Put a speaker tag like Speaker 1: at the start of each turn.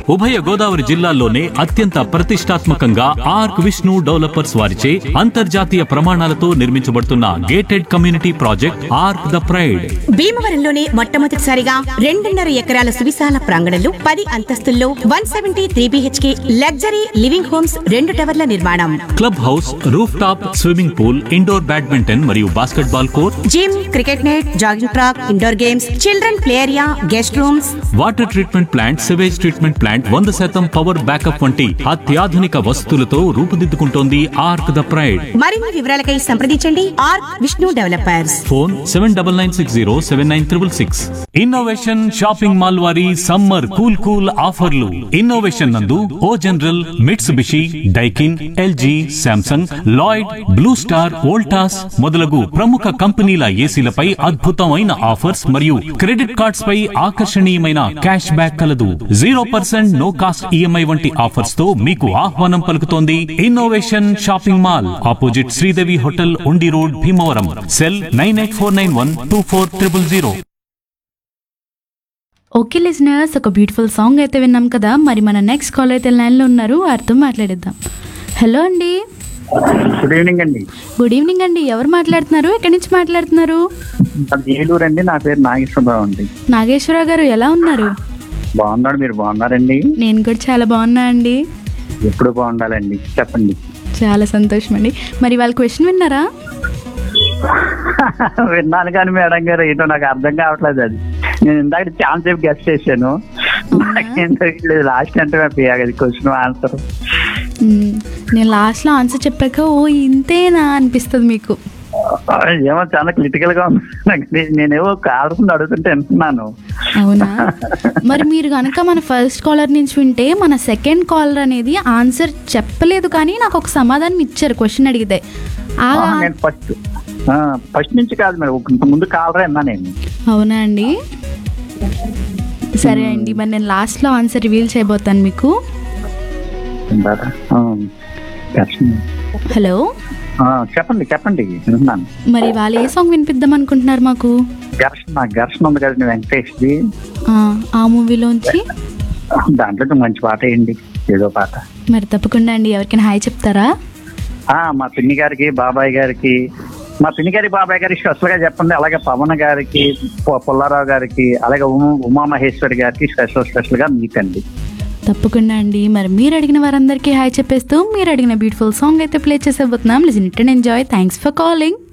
Speaker 1: ఉభయ గోదావరి జిల్లాల్లోనే అత్యంత ప్రతిష్టాత్మకంగా ఆర్క్ విష్ణు డెవలపర్స్ వారిచే అంతర్జాతీయ ప్రమాణాలతో నిర్మించబడుతున్న gated community project arc the pride
Speaker 2: భీమవరంలోనే మొట్టమొదటిసారిగా రెండున్నర ఎకరాల సువిశాల ప్రాంగణంలో పది అంతస్తుల్లో one seventy three BHK luxury living homes రెండు టవర్ల నిర్మాణం
Speaker 1: club house roof top swimming pool indoor badminton మరియు basketball court
Speaker 2: gym cricket net jogging track indoor games children play area guest rooms
Speaker 1: water treatment plant sewage treatment plant వంద శాతం power backup వంటి అత్యాధునిక వసతులతో రూపుదిద్దుకుంటోంది arc the pride
Speaker 2: మరిన్ని వివరాలకై సంప్రదించండి arc Vishnu developers
Speaker 1: phone seven double nine six zero seven nine triple six innovation shopping mall వారి summer cool cool ఆఫర్లు ఇన్నోవేషన్ నందు O General Mitsubishi Daikin LG Samsung Lloyd blue star Voltas మొదలగు ప్రముఖ కంపెనీల ఏసీలపై అద్భుతమైన ఆఫర్స్ మరియు credit cards పై ఆకర్షణీయమైన క్యాష్ బ్యాక్ కలదు zero percent no cost EMI వంటి ఆఫర్స్ తో మీకు ఆహ్వానం పలుకుతోంది innovation shopping mall opposite Sridevi hotel Undi road Bhimavaram cell nine eight four nine one two four triple zero
Speaker 3: okay listeners ఒక బ్యూటిఫుల్ సాంగ్ అయితే విన్నాం కదా మరి మన నెక్స్ట్ కాల్ అయితే లైన్లో ఉన్నారు వారితో మాట్లాడిద్దాం హలో అండి
Speaker 4: గుడ్ ఈవినింగ్ అండి
Speaker 3: గుడ్ ఈవినింగ్ అండి ఎవరు మాట్లాడుతున్నారు ఎక్కడి నుంచి మాట్లాడుతున్నారు
Speaker 4: అది ఏలూరు అండి నా పేరు నాగేశ్వరరావు అండి
Speaker 3: నాగేశ్వరరావు గారు ఎలా ఉన్నారు
Speaker 4: బాగున్నాడు మీరు బాగున్నారండి
Speaker 3: నేను కూడా చాలా బాగున్నా అండి
Speaker 4: ఎప్పుడు బాగుండాలండి చెప్పండి
Speaker 3: చాలా సంతోషం అండి మరి వాళ్ళ క్వశ్చన్ విన్నారా
Speaker 4: విన్నాను కానీ మేడం గారు ఏంటో నాకు అర్థం కావట్లేదు అది నేను ఇందాక చాలా సేపు గెస్ట్ చేశాను నాకేంటో లాస్ట్ అంటే క్వశ్చన్ ఆన్సర్
Speaker 3: మ్మ్. నేను లాస్ట్లో ఆన్సర్ చెప్పాక ఓ ఇంతేనా అనిపిస్తుంది మీకు
Speaker 4: ఏమో చాలా క్రిటికల్ గా ఉంది నాకు నేనేవో కావాల్సింది అడుగుతుంటే వింటున్నాను
Speaker 3: అవునా మరి మీరు కనుక మన ఫస్ట్ కాలర్ నుంచి వింటే మన సెకండ్ కాలర్ అనేది ఆన్సర్ చెప్పలేదు కానీ నాకు ఒక సమాధానం ఇచ్చారు క్వశ్చన్ అడిగితే ఆ
Speaker 4: ఆ, నేను ఫస్ట్ ఫస్ట్ నుంచి కాదు మేడం ఇంత ముందు కాలరే అన్నా నేను
Speaker 3: అవునా అండి సరే అండి మరి నేను లాస్ట్లో ఆన్సర్ రివీల్ చేయబోతాను మీకు
Speaker 4: ఇందాక, ఆ, ఘర్షణ.
Speaker 3: హలో
Speaker 4: ఆ, చెప్పండి చెప్పండి వింటున్నాను
Speaker 3: మరి వాళ్ళు ఏ సాంగ్ వినిపిద్దాం అనుకుంటున్నారు మాకు
Speaker 4: ఘర్షణ ఘర్షణ ఉంది కదండి వెంకటేష్ది
Speaker 3: ఆ, ఆ మూవీలోంచి
Speaker 4: దాంట్లో మంచి పాట వేయండి ఏదో పాట
Speaker 3: మరి తప్పకుండా అండి ఎవరికైనా హాయ్ చెప్తారా
Speaker 4: ఆ మా పిన్ని గారికి బాబాయ్ గారికి మా పిన్ని గారి బాబాయ్ గారికి స్పెషల్ గా చెప్పండి అలాగే పవన్ గారికి పు- పుల్లారావు గారికి అలాగే ఉమా ఉమామహేశ్వరి గారికి స్పెషల్ స్పెషల్ గా మీకండి
Speaker 3: తప్పకుండా అండి మరి మీరు అడిగిన వారందరికీ హాయ్ చెప్పేస్తూ మీరు అడిగిన బ్యూటిఫుల్ సాంగ్ అయితే ప్లే చేసేబోతున్నాం listen it and enjoy thanks for calling